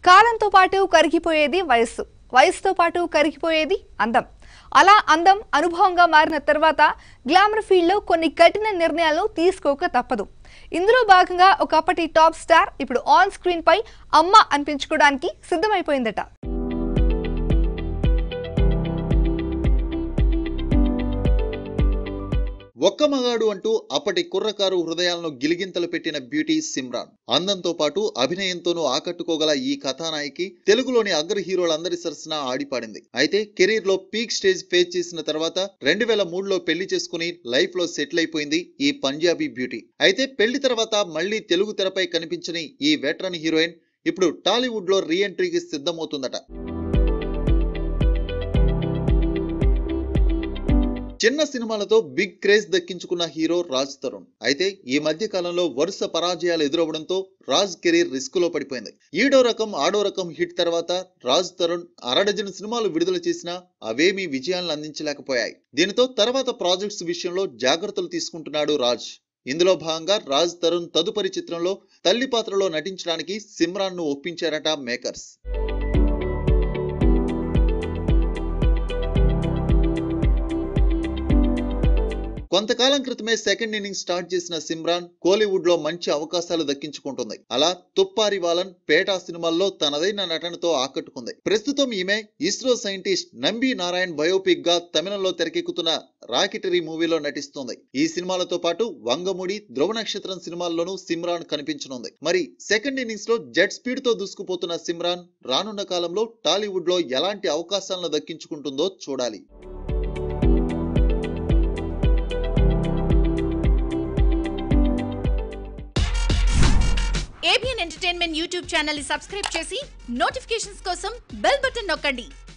కాలంతో పాటు కరిగిపోయేది వయస్సు వయసుతో పాటు కరిగిపోయేది అందం అలా అందం అనుభవంగా మారిన తర్వాత గ్లామర్ ఫీల్డ్లో కొన్ని కఠిన నిర్ణయాలను తీసుకోక తప్పదు ఇందులో భాగంగా ఒకప్పటి టాప్ స్టార్ ఇప్పుడు ఆన్ స్క్రీన్ పై అమ్మ అనిపించుకోవడానికి సిద్ధమైపోయిందట ఒక్క మగాడు అంటూ అప్పటి కుర్రకారు హృదయాలను గిలిగింతలు పెట్టిన బ్యూటీ సిమ్రాన్ అందంతో పాటు అభినయంతోనూ ఆకట్టుకోగల ఈ కథానాయికి తెలుగులోని అగ్ర హీరోలందరి సరసన ఆడిపాడింది అయితే కెరీర్ లో పీక్ స్టేజ్ ఫేస్ చేసిన తర్వాత రెండు వేల మూడులో పెళ్లి చేసుకుని లైఫ్ లో సెటిల్ అయిపోయింది ఈ పంజాబీ బ్యూటీ అయితే పెళ్లి తర్వాత మళ్ళీ తెలుగు తెరపై కనిపించని ఈ వెటరన్ హీరోయిన్ ఇప్పుడు టాలీవుడ్ లో రీ ఎంట్రీకి సిద్ధమవుతుందట చిన్న సినిమాలతో బిగ్ క్రేజ్ దక్కించుకున్న హీరో రాజ్ తరుణ్ అయితే ఈ మధ్య కాలంలో వరుస పరాజయాలు ఎదురవడంతో రాజ్ కెరీర్ రిస్క్ లో పడిపోయింది ఈడో రకం ఆడో రకం హిట్ తర్వాత రాజ్ తరుణ్ అరడజన్ సినిమాలు విడుదల చేసినా అవేమీ విజయాలను అందించలేకపోయాయి దీనితో తర్వాత ప్రాజెక్ట్స్ విషయంలో జాగ్రత్తలు తీసుకుంటున్నాడు రాజ్ ఇందులో భాగంగా రాజ్ తరుణ్ తదుపరి చిత్రంలో తల్లి పాత్రలో నటించడానికి సిమ్రాన్ ను ఒప్పించారట మేకర్స్ కొంతకాలం క్రితమే సెకండ్ ఇన్నింగ్స్ స్టార్ట్ చేసిన సిమ్రాన్ కోలీవుడ్ లో మంచి అవకాశాలు దక్కించుకుంటుంది అలా తుప్పారి వాలన్ పేటా సినిమాల్లో తనదైన నటనతో ఆకట్టుకుంది ప్రస్తుతం ఈమె ISRO scientist Nambi Narayan biopic గా తమిళంలో తెరకెక్కుతున్న రాకెటరీ మూవీలో నటిస్తుంది ఈ సినిమాలతో పాటు వంగముడి ధ్రువ నక్షత్రం సినిమాల్లోనూ సిమ్రాన్ కనిపించనుంది మరి సెకండ్ ఇన్నింగ్స్ లో జెట్ స్పీడ్ తో దూసుకుపోతున్న సిమ్రాన్ రానున్న కాలంలో టాలీవుడ్ లో ఎలాంటి అవకాశాలను దక్కించుకుంటుందో చూడాలి ఏబిఎన్ ఎంటర్టైన్మెంట్ యూట్యూబ్ ఛానల్ ని సబ్స్క్రైబ్ చేసి నోటిఫికేషన్స్ కోసం బెల్ బటన్ నొక్కండి